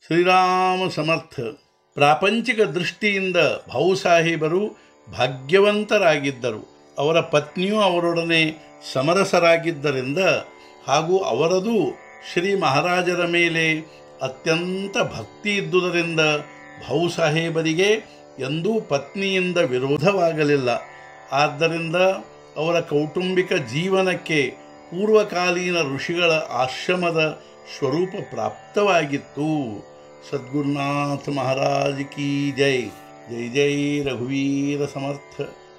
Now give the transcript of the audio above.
ಶ್ರೀರಾಮ ಸಮರ್ಥ ಪ್ರಾಪಂಚಿಕ ದೃಷ್ಟಿಯಿಂದ ಭಾವುಸಾಹೇಬರು ಭಾಗ್ಯವಂತರಾಗಿದ್ದರು ಅವರ ಪತ್ನಿಯೂ ಅವರೊಡನೆ ಸಮರಸರಾಗಿದ್ದರಿಂದ ಹಾಗೂ ಅವರದು ಶ್ರೀ ಮಹಾರಾಜರ ಮೇಲೆ ಅತ್ಯಂತ ಭಕ್ತಿ ಇದ್ದುದರಿಂದ ಭಾವುಸಾಹೇಬರಿಗೆ ಎಂದೂ ಪತ್ನಿಯಿಂದ ವಿರೋಧವಾಗಲಿಲ್ಲ ಆದ್ದರಿಂದ ಅವರ ಕೌಟುಂಬಿಕ ಜೀವನಕ್ಕೆ ಪೂರ್ವಕಾಲೀನ ಋಷಿಗಳ ಆಶ್ರಮದ ಸ್ವರೂಪ ಪ್ರಾಪ್ತವಾಗಿತ್ತು ಸದ್ಗುರುನಾಥ ಮಹಾರಾಜ್ ಕಿ ಜೈ ಜೈ ಜೈ ರಘುವೀರ ಸಮರ್ಥ